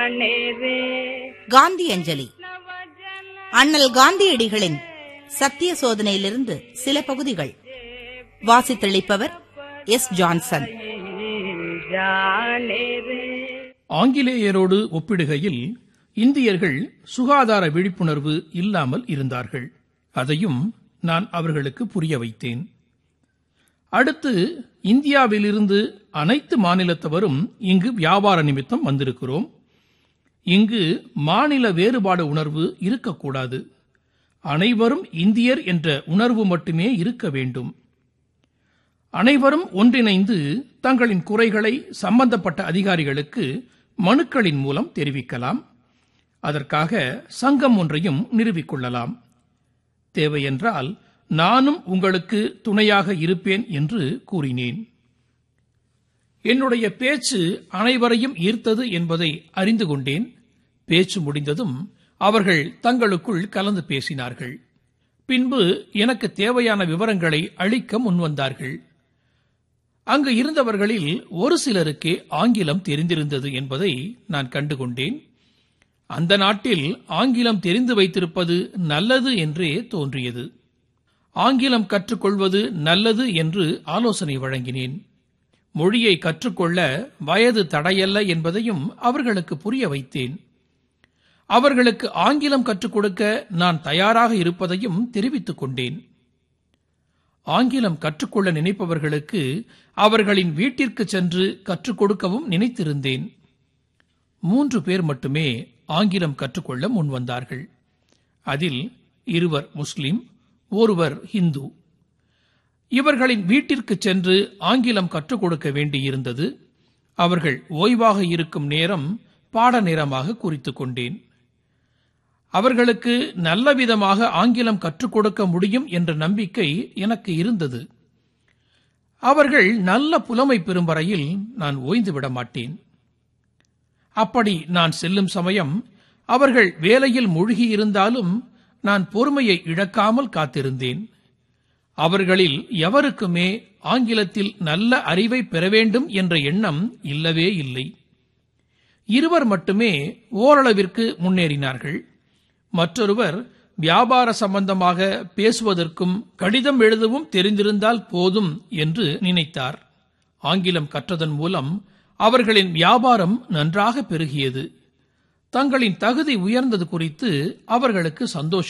जाने रे காந்தி அஞ்சலி அண்ணல் காந்தியடிகளின் சத்திய சோதனையிலிருந்து சில பகுதிகள் வாசித்தளிப்பவர் எஸ் ஜான்சன் जाने रे ஆங்கிலேயரோடு ஒப்பிடுகையில் இந்தியர்கள் சுகாதார விழிப்புணர்வு இல்லாமல் இருந்தார்கள் அதையும் நான் அவர்களுக்கு புரிய வைத்தேன் அடுத்து இந்தியாவிலிருந்து அனைத்து மாநிலத்தவரும் இங்கு வியாபார நிமித்தம் வந்திருக்கிறோம் இங்கு மாநில வேறுபாடு உணர்வு இருக்கக்கூடாது அனைவரும் இந்தியர் என்ற உணர்வு மட்டுமே இருக்க வேண்டும் அனைவரும் ஒன்றிணைந்து தங்களின் குறைகளை சம்பந்தப்பட்ட அதிகாரிகளுக்கு மனுக்களின் மூலம் தெரிவிக்கலாம் அதற்காக சங்கம் ஒன்றையும் நிறுவிக் கொள்ளலாம் தேவையென்றால் நானும் உங்களுக்கு துணையாக இருப்பேன் என்று கூறினேன் என்னுடைய பேச்சு அனைவரையும் ஈர்த்தது என்பதை அறிந்து கொண்டேன் பேச்சு முடிந்ததும் அவர்கள் தங்களுக்குள் கலந்து பேசினார்கள் பின்பு எனக்கு தேவையான விவரங்களை அளிக்க முன்வந்தார்கள் அங்கு இருந்தவர்களில் ஒரு சிலருக்கே ஆங்கிலம் தெரிந்திருந்தது என்பதை நான் கண்டுகொண்டேன் அந்த நாட்டில் ஆங்கிலம் தெரிந்து வைத்திருப்பது நல்லது என்றே தோன்றியது ஆங்கிலம் கற்றுக்கொள்வது நல்லது என்று ஆலோசனை வழங்கினேன் மொழியை கற்றுக்கொள்ள வயது தடையல்ல என்பதையும் அவர்களுக்கு புரிய வைத்தேன் அவர்களுக்கு ஆங்கிலம் கற்றுக் கொடுக்க நான் தயாராக இருப்பதையும் தெரிவித்துக் கொண்டேன் ஆங்கிலம் கற்றுக்கொள்ள நினைப்பவர்களுக்கு அவர்களின் வீட்டிற்கு சென்று கற்றுக் கொடுக்கவும் நினைத்திருந்தேன் மூன்று பேர் மட்டுமே ஆங்கிலம் கற்றுக்கொள்ள முன்வந்தார்கள் அதில் இருவர் முஸ்லிம் ஒருவர் ஹிந்து இவர்களின் வீட்டிற்கு சென்று ஆங்கிலம் கற்றுக் கொடுக்க வேண்டியிருந்தது அவர்கள் ஓய்வாக இருக்கும் நேரம் பாட நேரமாக குறித்துக் கொண்டேன் அவர்களுக்கு நல்ல விதமாக ஆங்கிலம் கற்றுக் கொடுக்க முடியும் என்ற நம்பிக்கை எனக்கு இருந்தது அவர்கள் நல்ல புலமை பெறும் வரையில் நான் ஓய்ந்து விட மாட்டேன் அப்படி நான் செல்லும் சமயம் அவர்கள் வேலையில் மூழ்கியிருந்தாலும் நான் பொறுமையை இழக்காமல் காத்திருந்தேன் அவர்களில் எவருக்குமே ஆங்கிலத்தில் நல்ல அறிவை பெற வேண்டும் என்ற எண்ணம் இல்லவே இல்லை இருவர் மட்டுமே ஓரளவிற்கு முன்னேறினார்கள் மற்றொருவர் வியாபார சம்பந்தமாக பேசுவதற்கும் கடிதம் எழுதவும் தெரிந்திருந்தால் போதும் என்று நினைத்தார் ஆங்கிலம் கற்றதன் மூலம் அவர்களின் வியாபாரம் நன்றாக பெருகியது தங்களின் தகுதி உயர்ந்தது குறித்து அவர்களுக்கு சந்தோஷம்